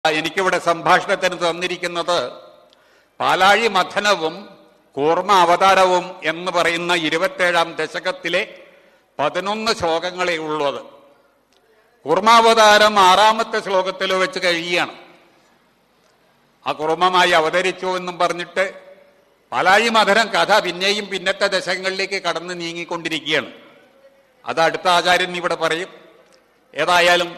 എനിക്കിവിടെ സംഭാഷണത്തിന് തന്നിരിക്കുന്നത് പാലാഴി മഥനവും കൂർമ്മ അവതാരവും എന്ന് പറയുന്ന ഇരുപത്തേഴാം ദശകത്തിലെ പതിനൊന്ന് ശ്ലോകങ്ങളെ ഉള്ളത് കൂർമാവതാരം ആറാമത്തെ ശ്ലോകത്തിൽ വെച്ച് കഴിയുകയാണ് ആ കുർമ്മമായി അവതരിച്ചു എന്നും പറഞ്ഞിട്ട് പാലാഴി മഥനം കഥ പിന്നെയും പിന്നത്തെ ദശകങ്ങളിലേക്ക് കടന്നു നീങ്ങിക്കൊണ്ടിരിക്കുകയാണ് അത് അടുത്ത ആചാര്യൻ ഇവിടെ പറയും ഏതായാലും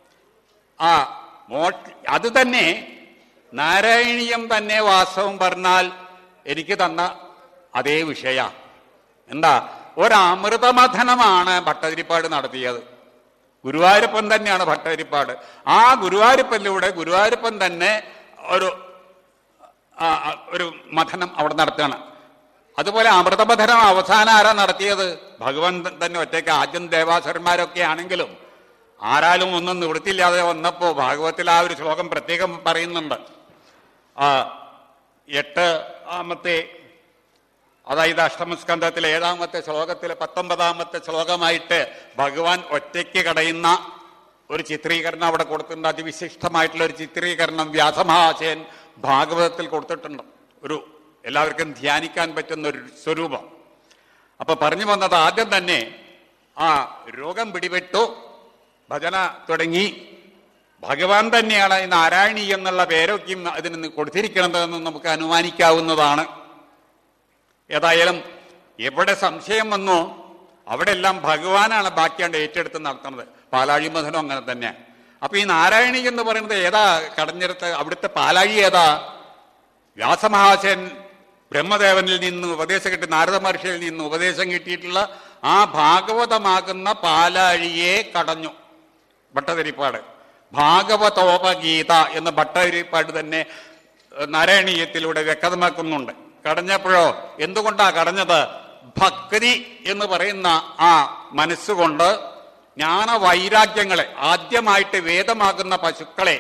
ആ മോ അത് തന്നെ നാരായണീയം തന്നെ വാസ്തവം പറഞ്ഞാൽ എനിക്ക് തന്ന അതേ വിഷയ എന്താ ഒരമൃതമഥനമാണ് ഭട്ടതിരിപ്പാട് നടത്തിയത് ഗുരുവായൂരപ്പൻ തന്നെയാണ് ഭട്ടതിരിപ്പാട് ആ ഗുരുവായൂരപ്പനിലൂടെ ഗുരുവായൂരപ്പൻ തന്നെ ഒരു ആ, ആ, ഒരു മഥനം അവിടെ നടത്തുകയാണ് അതുപോലെ അമൃതമഥനം അവസാനം ആരാ നടത്തിയത് ഭഗവാൻ തന്നെ ഒറ്റയ്ക്ക് ആദ്യം ദേവാസുരന്മാരൊക്കെ ആണെങ്കിലും ആരാലും ഒന്നും നിവൃത്തിയില്ലാതെ വന്നപ്പോ ഭാഗവത്തിൽ ആ ഒരു ശ്ലോകം പ്രത്യേകം പറയുന്നുണ്ട് ആ എട്ട് ആമത്തെ അതായത് അഷ്ടമസ്കന്ധത്തിലെ ഏഴാമത്തെ ശ്ലോകത്തിലെ പത്തൊമ്പതാമത്തെ ശ്ലോകമായിട്ട് ഭഗവാൻ ഒറ്റയ്ക്ക് കടയുന്ന ഒരു ചിത്രീകരണം അവിടെ കൊടുത്തിട്ടുണ്ട് അതിവിശിഷ്ടമായിട്ടുള്ള ഒരു ചിത്രീകരണം വ്യാസമഹാശയൻ ഭാഗവതത്തിൽ കൊടുത്തിട്ടുണ്ട് ഒരു എല്ലാവർക്കും ധ്യാനിക്കാൻ പറ്റുന്ന ഒരു സ്വരൂപം അപ്പൊ പറഞ്ഞു വന്നത് ആദ്യം തന്നെ ആ രോഗം പിടിപെട്ടു ഭജന തുടങ്ങി ഭഗവാൻ തന്നെയാണ് ഈ നാരായണി എന്നുള്ള പേരൊക്കെയും അതിന് കൊടുത്തിരിക്കണതെന്ന് നമുക്ക് അനുമാനിക്കാവുന്നതാണ് ഏതായാലും എവിടെ സംശയം വന്നോ അവിടെ എല്ലാം ഭഗവാനാണ് ബാക്കിയാണ്ട് ഏറ്റെടുത്ത് നടത്തുന്നത് പാലാഴി മഥനം അങ്ങനെ തന്നെ അപ്പൊ ഈ നാരായണി എന്ന് പറയുന്നത് ഏതാ കടഞ്ഞെടുത്ത് അവിടുത്തെ പാലാഴി ഏതാ വ്യാസമഹാശൻ ബ്രഹ്മദേവനിൽ നിന്ന് ഉപദേശം കിട്ടി നാരദ മഹർഷിയിൽ നിന്ന് ഉപദേശം കിട്ടിയിട്ടുള്ള ആ ഭാഗവതമാകുന്ന പാലാഴിയെ കടഞ്ഞു ഭട്ടതിരിപ്പാട് ഭാഗവതോപഗീത എന്ന് ഭട്ടതിരിപ്പാട് തന്നെ ഏഹ്, നാരായണീയത്തിലൂടെ വ്യക്തമാക്കുന്നുണ്ട് കടഞ്ഞപ്പോഴോ എന്തുകൊണ്ടാ കടഞ്ഞത് ഭക്തി എന്ന് പറയുന്ന ആ മനസ്സുകൊണ്ട് ജ്ഞാന വൈരാഗ്യങ്ങളെ ആദ്യമായിട്ട് വേദമാകുന്ന പശുക്കളെ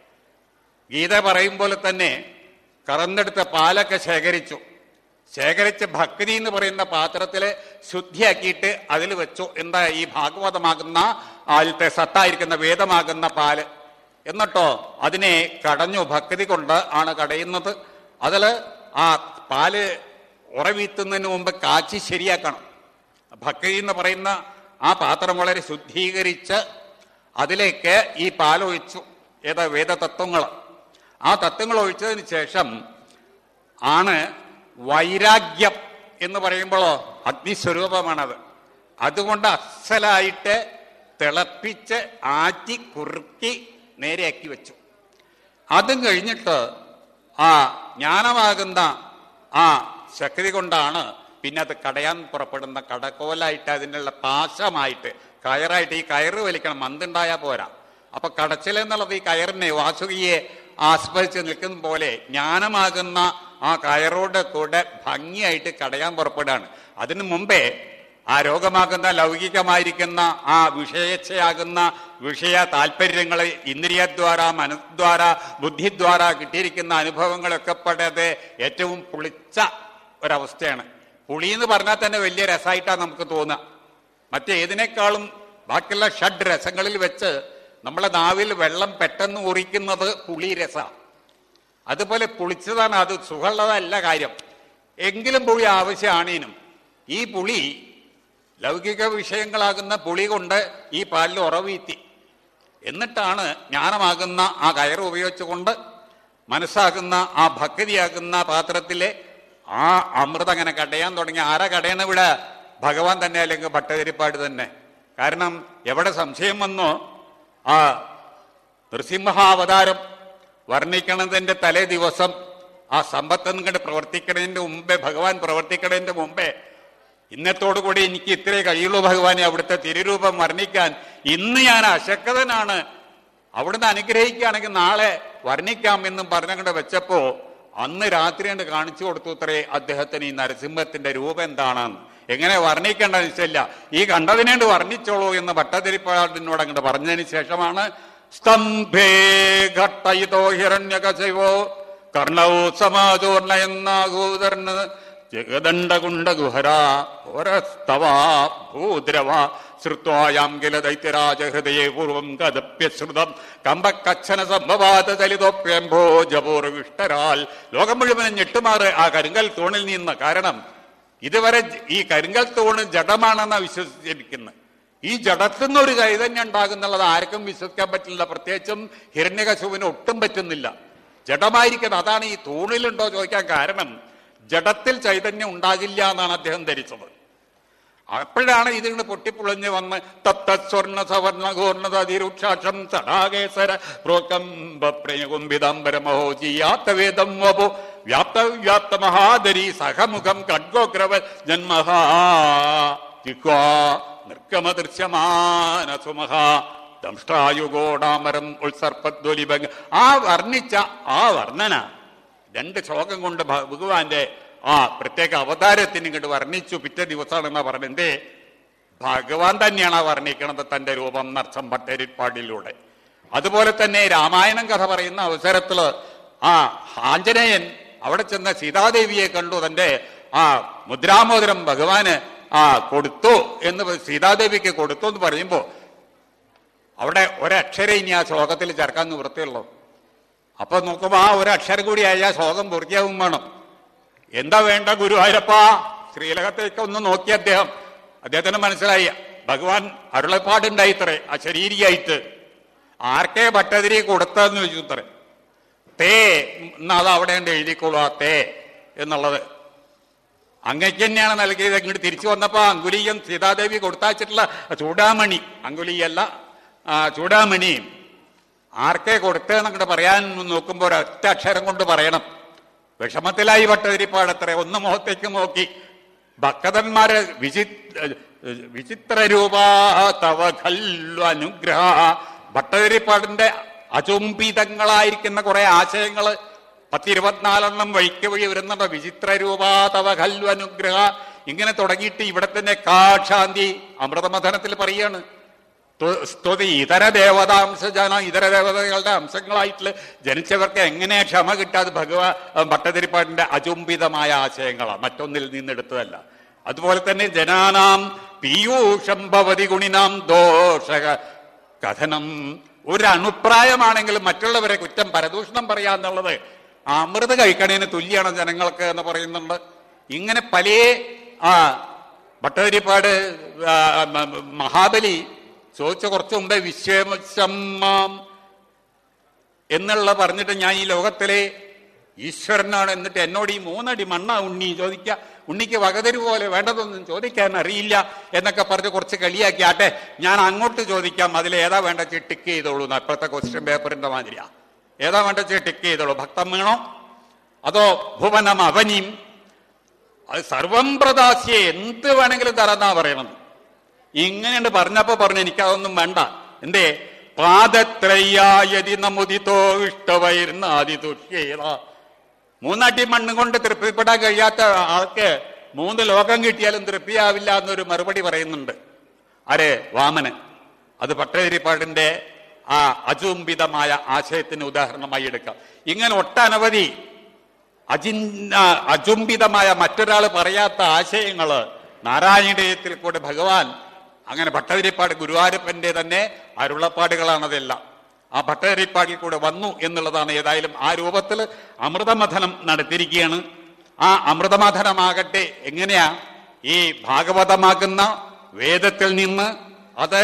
ഗീത പറയും പോലെ തന്നെ കറന്നെടുത്ത പാലൊക്കെ ശേഖരിച്ചു ശേഖരിച്ച് ഭക്തി എന്ന് പറയുന്ന പാത്രത്തില് ശുദ്ധിയാക്കിയിട്ട് അതിൽ വെച്ചു എന്താ ഈ ഭാഗവതമാകുന്ന ആദ്യത്തെ സത്തായിരിക്കുന്ന വേദമാകുന്ന പാല് എന്നിട്ടോ അതിനെ കടഞ്ഞു ഭക്തി കൊണ്ട് ആണ് കടയുന്നത് അതില് ആ പാല് ഉറവീത്തുന്നതിന് മുമ്പ് കാച്ചി ശരിയാക്കണം ഭക്തി എന്ന് പറയുന്ന ആ പാത്രം വളരെ ശുദ്ധീകരിച്ച് അതിലേക്ക് ഈ പാലൊഴിച്ചു ഏതാ വേദതത്വങ്ങൾ ആ തത്വങ്ങൾ ഒഴിച്ചതിന് ശേഷം ആണ് വൈരാഗ്യം എന്ന് പറയുമ്പോഴോ അഗ്നിസ്വരൂപമാണത് അതുകൊണ്ട് അസലായിട്ട് തിളപ്പിച്ച് ആറ്റി കുറുക്കി നേരെയാക്കി വെച്ചു അതും കഴിഞ്ഞിട്ട് ആ ജ്ഞാനമാകുന്ന ആ ശക്തി കൊണ്ടാണ് പിന്നെ അത് കടയാൻ പുറപ്പെടുന്ന കടക്കോലായിട്ട് അതിനുള്ള പാശമായിട്ട് കയറായിട്ട് ഈ കയറ് വലിക്കണം മന്തുണ്ടായാൽ പോരാ അപ്പൊ കടച്ചിൽ എന്നുള്ളത് ഈ കയറിനെ വാസുകിയെ ആസ്പദിച്ച് നിൽക്കുന്ന പോലെ ജ്ഞാനമാകുന്ന ആ കയറോട് കൂടെ ഭംഗിയായിട്ട് കടയാൻ പുറപ്പെടുകയാണ് അതിനു മുമ്പേ ആ രോഗമാകുന്ന ലൗകികമായിരിക്കുന്ന ആ വിഷയച്ഛയാകുന്ന വിഷയ താല്പര്യങ്ങൾ ഇന്ദ്രിയദ്വാര മനസ്ദ്വാര ബുദ്ധിദ്വാര കിട്ടിയിരിക്കുന്ന അനുഭവങ്ങളൊക്കെ പെടാതെ ഏറ്റവും പുളിച്ച ഒരവസ്ഥയാണ് പുളി എന്ന് പറഞ്ഞാൽ തന്നെ വലിയ രസമായിട്ടാണ് നമുക്ക് തോന്നുക മറ്റേതിനേക്കാളും ബാക്കിയുള്ള ഷഡ് രസങ്ങളിൽ വെച്ച് നമ്മളെ നാവിൽ വെള്ളം പെട്ടെന്ന് ഉറിക്കുന്നത് പുളി രസ അതുപോലെ പുളിച്ചതാണ് അത് സുഖമുള്ളതല്ല കാര്യം എങ്കിലും പുളി ആവശ്യമാണേനും ഈ പുളി ലൗകിക വിഷയങ്ങളാകുന്ന പുളി കൊണ്ട് ഈ പാലിൽ ഉറവീത്തി എന്നിട്ടാണ് ജ്ഞാനമാകുന്ന ആ കയറ് ഉപയോഗിച്ചുകൊണ്ട് മനസ്സാകുന്ന ആ ഭക്തിയാകുന്ന പാത്രത്തിലെ ആ അമൃതം അങ്ങനെ കടയാൻ തുടങ്ങി ആരാ കടയണ ഇവിടെ ഭഗവാൻ തന്നെ അല്ലെങ്കിൽ ഭട്ടതിരിപ്പാട് തന്നെ കാരണം എവിടെ സംശയം വന്നോ ആ നൃസിംഹാവതാരം വർണ്ണിക്കണതിന്റെ തലേ ദിവസം ആ സമ്പത്ത് കണ്ട് പ്രവർത്തിക്കണതിന്റെ മുമ്പേ ഭഗവാൻ പ്രവർത്തിക്കണതിന്റെ മുമ്പേ ഇന്നത്തോടു കൂടി എനിക്ക് ഇത്രേ കഴിയുള്ളൂ ഭഗവാനെ അവിടുത്തെ തിരുരൂപം വർണ്ണിക്കാൻ ഇന്ന് ഞാൻ അശക്തനാണ് അവിടുന്ന് അനുഗ്രഹിക്കുകയാണെങ്കിൽ നാളെ വർണ്ണിക്കാം എന്നും പറഞ്ഞുകൊണ്ട് വെച്ചപ്പോ അന്ന് രാത്രി കണ്ട് കാണിച്ചു കൊടുത്തു അത്രേ അദ്ദേഹത്തിന് ഈ നരസിംഹത്തിന്റെ രൂപം എന്താണെന്ന് എങ്ങനെ വർണ്ണിക്കേണ്ട നിശ്ചയില്ല ഈ കണ്ടതിനേണ്ട് വർണ്ണിച്ചോളൂ എന്ന് ഭട്ടതിരിപ്പാടിനോട് അങ്ങോട്ട് പറഞ്ഞതിന് ശേഷമാണ് സ്തംഭേ ഘട്ടയിതോ ഹിരണ്യകശിവോ കർണവോ സമാചൂർണ എന്നാകൂതർന്ന് ജഗദണ്ഡകുണ്ട ഗുഹര ഓരസ്തവ ഭൂദ്രവ ശ്രുത്വായാം കില ദൈത്യരാജ ഹൃദയേ പൂർവം കഥപ്യശ്രുതം കമ്പക്കച്ഛന സംഭവാത ചലിതോപ്യംഭോജപൂർവിഷ്ടരാൽ ലോകം മുഴുവനും ഞെട്ടുമാറ് ആ കരിങ്കൽ തൂണിൽ നിന്ന് കാരണം ഇതുവരെ ഈ കരിങ്കൽ തൂണ് ജഡമാണെന്നാണ് വിശ്വസിച്ചിരിക്കുന്നത് ഈ ജഡത്തിൽ നിന്ന് ഒരു ചൈതന്യം ഉണ്ടാകുന്നുള്ളത് ആർക്കും വിശ്വസിക്കാൻ പറ്റില്ല പ്രത്യേകിച്ചും ഹിരണ്യകശുവിന് ഒട്ടും പറ്റുന്നില്ല ജഡമായിരിക്കുന്നത് അതാണ് ഈ തൂണിലുണ്ടോ ചോദിക്കാൻ കാരണം ജഡത്തിൽ ചൈതന്യം ഉണ്ടാകില്ല എന്നാണ് അദ്ദേഹം ധരിച്ചത് അപ്പോഴാണ് ഇതിന് പൊട്ടിപ്പൊളിഞ്ഞ് വന്ന് തത്ത സ്വർണ സവർണ ഘോർണതതിരുക്ഷാക്ഷം സടാകേസര പ്രോകമ്പപ്രയകുംഭിതാംബരമഹോജിയാത്ത വേദം വപോ വ്യാപ്ത വ്യാപ്ത മഹാദരി സഹമുഖം ഖഡ്ഗോഗ്രവ ജന്മഹാ ജിഹ്വാ നിർഗമദൃശ്യമാന സുമഹാ ദംഷ്ടായുഗോടാമരം ഉത്സർപ്പദ്വലിഭംഗ ആ വർണ്ണിച്ച ആ വർണ്ണന രണ്ട് ശ്ലോകം കൊണ്ട് ഭ- ഭഗവാന്റെ ആ പ്രത്യേക അവതാരത്തിന് ഇങ്ങോട്ട് വർണ്ണിച്ചു പിറ്റേ ദിവസമാണെന്നാ പറഞ്ഞത് എന്തേ ഭഗവാൻ തന്നെയാണ് ആ വർണ്ണിക്കണത് തന്റെ രൂപം നർച്ചം ഭട്ടരിപ്പാടിലൂടെ അതുപോലെ തന്നെ രാമായണം കഥ പറയുന്ന അവസരത്തില് ആ ആഞ്ജനേയൻ അവിടെ ചെന്ന സീതാദേവിയെ കണ്ടു തന്റെ ആ മുദ്രാമോദരം ഭഗവാന് ആ കൊടുത്തു എന്ന് സീതാദേവിക്ക് കൊടുത്തു എന്ന് പറയുമ്പോ അവിടെ ഒരക്ഷരം ഇനി ആ ശ്ലോകത്തിൽ ചേർക്കാൻ നിവൃത്തിയുള്ളൂ അപ്പൊ നോക്കുമ്പോ ആ ഒരു അക്ഷരം കൂടി ആയ ശ്ലോകം പൂർത്തിയാവും വേണം എന്താ വേണ്ട ഗുരുവായൂരപ്പ ശ്രീലകത്തേക്ക് ഒന്ന് നോക്കി അദ്ദേഹം അദ്ദേഹത്തിന് മനസ്സിലായി ഭഗവാൻ അരുളപ്പാടുണ്ടായിത്രേ ആ ശരീരിയായിട്ട് ആർക്കേ ഭട്ടതിരി കൊടുത്തതെന്ന് ചോദിച്ചു ഇത്രേ തേ എന്നാ അത് അവിടെ ഉണ്ട് എഴുതിക്കോളൂ ആ തേ എന്നുള്ളത് അങ്ങക്ക് തന്നെയാണ് നൽകിയത് ഇങ്ങോട്ട് തിരിച്ചു വന്നപ്പോ അങ്കുലിയും സീതാദേവി കൊടുത്താച്ചിട്ടുള്ള ചൂടാമണി അങ്കുലിയല്ല ആ, ചൂടാമണി ആർക്കേ കൊടുത്തതെന്നങ്ങോട്ട് പറയാൻ നോക്കുമ്പോൾ ഒരൊറ്റ അക്ഷരം കൊണ്ട് പറയണം വിഷമത്തിലായി ഭട്ടതിരിപ്പാടത്ര ഒന്ന് മുഖത്തേക്ക് നോക്കി ഭക്തന്മാര് വിചി വിചിത്ര രൂപാ തവ ഖല്ലു അനുഗ്രഹ ഭട്ടതിരിപ്പാടിന്റെ അചുംബിതങ്ങളായിരിക്കുന്ന കുറെ ആശയങ്ങള് പത്തിരുപത്തിനാലെണ്ണം വഴിക്ക് വഴി വരുന്നുണ്ട് വിചിത്ര രൂപാ തവ ഖല്ലു അനുഗ്രഹ ഇങ്ങനെ തുടങ്ങിയിട്ട് ഇവിടെ തന്നെ കാക്ഷാന്തി അമൃതമഥനത്തിൽ പറയാണ് സ്തു- സ്തുതി ഇതര ദേവതാംശ ജന ഇതര ദേവതകളുടെ അംശങ്ങളായിട്ടുള്ള ജനിച്ചവർക്ക് എങ്ങനെ ക്ഷമ കിട്ടാതെ ഭഗവാ ഭട്ടതിരിപ്പാടിന്റെ അചുംബിതമായ ആശയങ്ങളാണ് മറ്റൊന്നിൽ നിന്നെടുത്തതല്ല അതുപോലെ തന്നെ ജനാനാം പീയൂഷം ഭവതി ഗുണിനാം ദോഷക കഥനം ഒരു അണുപ്രായമാണെങ്കിലും മറ്റുള്ളവരെ കുറ്റം പരദൂഷണം പറയാന്നുള്ളത് ആ അമൃത് കഴിക്കണേന് തുല്യാണ് ജനങ്ങൾക്ക് എന്ന് പറയുന്നുണ്ട് ഇങ്ങനെ പല ആ ഭട്ടതിരിപ്പാട് ആ, മ- മ- മഹാബലി ചോദിച്ച കുറച്ചു മുമ്പേ വിശ്വസമ്മാം എന്നുള്ള പറഞ്ഞിട്ട് ഞാൻ ഈ ലോകത്തിലെ ഈശ്വരനാണ് എന്നിട്ട് എന്നോട് ഈ മൂന്നടി മണ്ണ ഉണ്ണി ചോദിക്ക ഉണ്ണിക്ക് വകതരു പോലെ വേണ്ടതൊന്നും ചോദിക്കാൻ അറിയില്ല എന്നൊക്കെ പറഞ്ഞ് കുറച്ച് കളിയാക്കി ആട്ടെ ഞാൻ അങ്ങോട്ട് ചോദിക്കാം അതിൽ ഏതാ വേണ്ട ടിക്ക് ചെയ്തോളൂ എന്ന് അപ്പോഴത്തെ ക്വസ്റ്റ്യൻ പേപ്പറിന്റെ മാതിരിയാ ഏതാ വേണ്ട ടിക്ക് ചെയ്തോളൂ ഭക്തം വേണോ അതോ ഭുവനം അവനിയും അത് സർവം പ്രദാസ്യെ എന്ത് വേണമെങ്കിലും തരാന്നാ പറയണത് ഇങ്ങനെയുണ്ട് പറഞ്ഞപ്പോ പറഞ്ഞു എനിക്കതൊന്നും വേണ്ട എന്തേ പാദത്രയ്യായതി നമുദിതോ ഇഷ്ടവൈർന്നാദി തുഷ്യേത മൂന്നടി മണ്ണ് കൊണ്ട് തൃപ്തിപ്പെടാൻ കഴിയാത്ത ആൾക്ക് മൂന്ന് ലോകം കിട്ടിയാലും തൃപ്തിയാവില്ല എന്നൊരു മറുപടി പറയുന്നുണ്ട് ആരെ വാമന് അത് പട്ടതിരിപ്പാടിന്റെ ആ അചുംബിതമായ ആശയത്തിന് ഉദാഹരണമായി എടുക്കാം ഇങ്ങനെ ഒട്ടനവധി അചിന്ത അചുംബിതമായ മറ്റൊരാൾ പറയാത്ത ആശയങ്ങള് നാരായണീയത്തിൽ കൂടെ ഭഗവാൻ അങ്ങനെ ഭട്ടതിരിപ്പാട് ഗുരുവായൂരപ്പന്റെ തന്നെ അരുളപ്പാടുകളാണതെല്ലാം ആ ഭട്ടതിരിപ്പാടിൽ കൂടെ വന്നു എന്നുള്ളതാണ് ഏതായാലും ആ രൂപത്തിൽ അമൃതമഥനം നടത്തിയിരിക്കുകയാണ് ആ അമൃതമഥനമാകട്ടെ എങ്ങനെയാ ഈ ഭാഗവതമാകുന്ന വേദത്തിൽ നിന്ന് അത്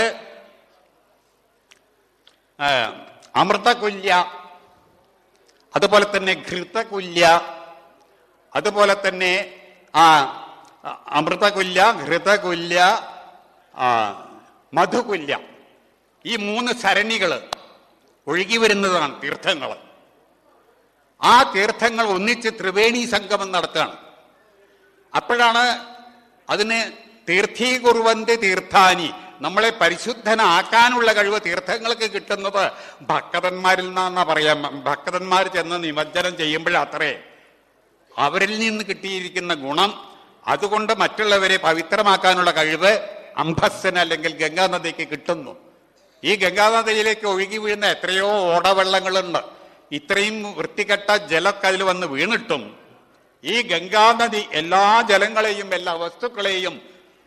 ആ, അമൃതകുല്യ അതുപോലെ തന്നെ ഘൃതകുല്യ അതുപോലെ തന്നെ ആ അ- അമൃതകുല്യ ഘൃതകുല്യ ആ, മധുകുല്യ ഈ മൂന്ന് സരണികൾ ഒഴുകി വരുന്നതാണ് തീർത്ഥങ്ങൾ ആ തീർത്ഥങ്ങൾ ഒന്നിച്ച് ത്രിവേണി സംഗമം നടത്തുകയാണ് അപ്പോഴാണ് അതിന് തീർത്ഥീകുറുവന്തി തീർത്ഥാനി നമ്മളെ പരിശുദ്ധനാക്കാനുള്ള കഴിവ് തീർത്ഥങ്ങൾക്ക് കിട്ടുന്നത് ഭക്തന്മാരിൽ നിന്നാണെന്നാ പറയാം ഭക്തന്മാർ ചെന്ന് നിമജ്ജനം ചെയ്യുമ്പോഴത്രേ അവരിൽ നിന്ന് കിട്ടിയിരിക്കുന്ന ഗുണം അതുകൊണ്ട് മറ്റുള്ളവരെ പവിത്രമാക്കാനുള്ള കഴിവ് അംബസ്സിന് അല്ലെങ്കിൽ ഗംഗാനദിക്ക് കിട്ടുന്നു ഈ ഗംഗാനദിയിലേക്ക് ഒഴുകി വീഴുന്ന എത്രയോ ഓടവെള്ളങ്ങളുണ്ട് ഇത്രയും വൃത്തികെട്ട ജലമൊക്കെ അതിൽ വന്ന് വീണിട്ടും ഈ ഗംഗാനദി എല്ലാ ജലങ്ങളെയും എല്ലാ വസ്തുക്കളെയും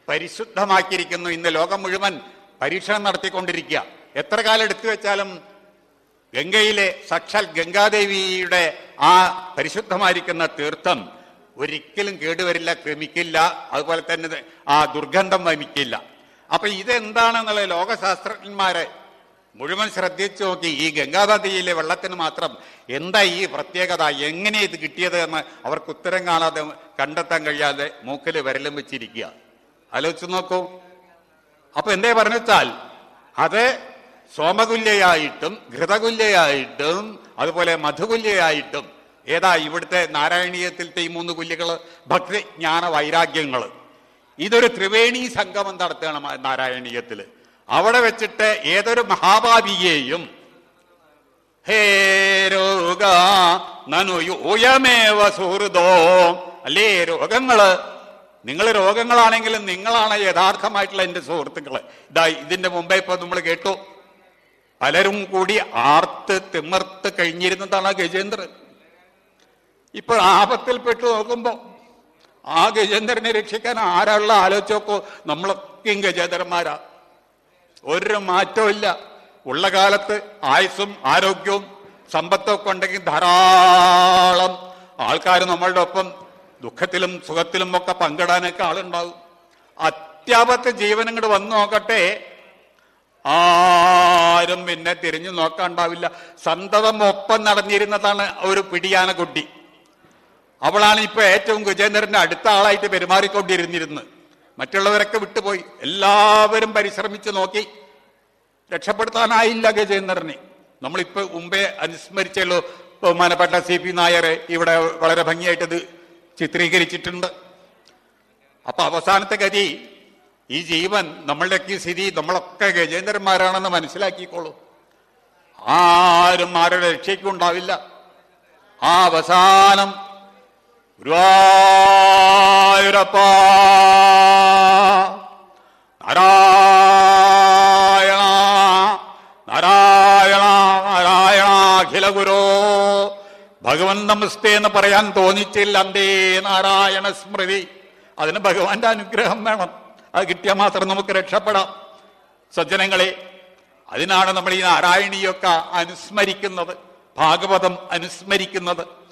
പരിശുദ്ധമാക്കിയിരിക്കുന്നു ഇന്ന് ലോകം മുഴുവൻ പരീക്ഷണം നടത്തിക്കൊണ്ടിരിക്കുക എത്ര കാലം എടുത്തു വെച്ചാലും ഗംഗയിലെ സാക്ഷാൽ ഗംഗാദേവിയുടെ ആ പരിശുദ്ധമായിരിക്കുന്ന തീർത്ഥം ഒരിക്കലും കേടുവരില്ല ക്രമിക്കില്ല അതുപോലെ തന്നെ ആ ദുർഗന്ധം വമിക്കില്ല അപ്പൊ ഇതെന്താണെന്നുള്ള ലോകശാസ്ത്രജ്ഞന്മാരെ മുഴുവൻ ശ്രദ്ധിച്ചു നോക്കി ഈ ഗംഗാനദിയിലെ വെള്ളത്തിന് മാത്രം എന്താ ഈ പ്രത്യേകത എങ്ങനെ ഇത് കിട്ടിയത് എന്ന് അവർക്ക് ഉത്തരം കാണാതെ കണ്ടെത്താൻ കഴിയാതെ മൂക്കിൽ വിരലും വെച്ചിരിക്കുക ആലോചിച്ച് നോക്കൂ അപ്പൊ എന്തേ പറഞ്ഞാൽ അത് സോമതുല്യയായിട്ടും ഘൃതകുല്യയായിട്ടും അതുപോലെ മധുകുല്യയായിട്ടും ഏതാ ഇവിടുത്തെ നാരായണീയത്തിലത്തെ ഈ മൂന്ന് കുല്യകള് ഭക്തി ജ്ഞാന വൈരാഗ്യങ്ങള് ഇതൊരു ത്രിവേണി സംഗമം നടത്തുകയാണ് മ- നാരായണീയത്തില് അവിടെ വെച്ചിട്ട് ഏതൊരു മഹാഭാവിയെയും ഹേ രോഗ നനു യൂയമേവ സുഹൃതോ അല്ലേ രോഗങ്ങള് നിങ്ങൾ രോഗങ്ങളാണെങ്കിലും നിങ്ങളാണ് യഥാർത്ഥമായിട്ടുള്ള എന്റെ സുഹൃത്തുക്കള് ഇതാ ഇതിന്റെ മുമ്പേ ഇപ്പൊ നമ്മൾ കേട്ടു പലരും കൂടി ആർത്ത് തിമിർത്ത് കഴിഞ്ഞിരുന്നതാണ് ആ ഗജേന്ദ്രൻ ഇപ്പൊ ആപത്തിൽപ്പെട്ടു നോക്കുമ്പോ ആ ഗജേന്ദ്രനെ രക്ഷിക്കാൻ ആരാളുള്ള ആലോചിച്ച് നോക്കൂ നമ്മളൊക്കെയും ഗജേന്ദ്രന്മാരാ ഒരു മാറ്റവും ഇല്ല ഉള്ള കാലത്ത് ആയുസ്സും ആരോഗ്യവും സമ്പത്തൊക്കെ ഉണ്ടെങ്കിൽ ധാരാളം ആൾക്കാർ നമ്മളുടെ ഒപ്പം ദുഃഖത്തിലും സുഖത്തിലും ഒക്കെ പങ്കിടാനൊക്കെ ആളുണ്ടാവും അത്യാപത്ത് ജീവൻ ഇങ്ങോട്ട് വന്നു നോക്കട്ടെ ആരും പിന്നെ തിരിഞ്ഞു നോക്കാണ്ടാവില്ല സന്തതം ഒപ്പം നടന്നിരുന്നതാണ് ഒരു പിടിയാന കുട്ടി അവളാണ് ഇപ്പൊ ഏറ്റവും ഗജേന്ദ്രന്റെ അടുത്ത ആളായിട്ട് പെരുമാറിക്കൊണ്ടിരുന്നിരുന്നത് മറ്റുള്ളവരൊക്കെ വിട്ടുപോയി എല്ലാവരും പരിശ്രമിച്ചു നോക്കി രക്ഷപ്പെടുത്താനായില്ല ഗജേന്ദ്രനെ നമ്മളിപ്പോ മുമ്പേ അനുസ്മരിച്ചല്ലോ ബഹുമാനപ്പെട്ട സി പി നായരെ ഇവിടെ വളരെ ഭംഗിയായിട്ട് ഇത് ചിത്രീകരിച്ചിട്ടുണ്ട് അപ്പൊ അവസാനത്തെ ഗതി ഈ ജീവൻ നമ്മളുടെയൊക്കെ ഈ സ്ഥിതി നമ്മളൊക്കെ ഗജേന്ദ്രന്മാരാണെന്ന് മനസ്സിലാക്കിക്കോളൂ ആരും ആരുടെ രക്ഷയ്ക്കുണ്ടാവില്ല ആ അവസാനം ഗുരുവായൂരപ്പ നാരായണ നാരായണ നാരായണ അഖില ഗുരോ ഭഗവൻ നമസ്തേ എന്ന് പറയാൻ തോന്നിച്ചില്ല അന്തേ നാരായണ സ്മൃതി അതിന് ഭഗവാന്റെ അനുഗ്രഹം വേണം അത് കിട്ടിയാൽ മാത്രം നമുക്ക് രക്ഷപ്പെടാം സജ്ജനങ്ങളെ അതിനാണ് നമ്മൾ ഈ നാരായണീയൊക്കെ അനുസ്മരിക്കുന്നത് ഭാഗവതം അനുസ്മരിക്കുന്നത്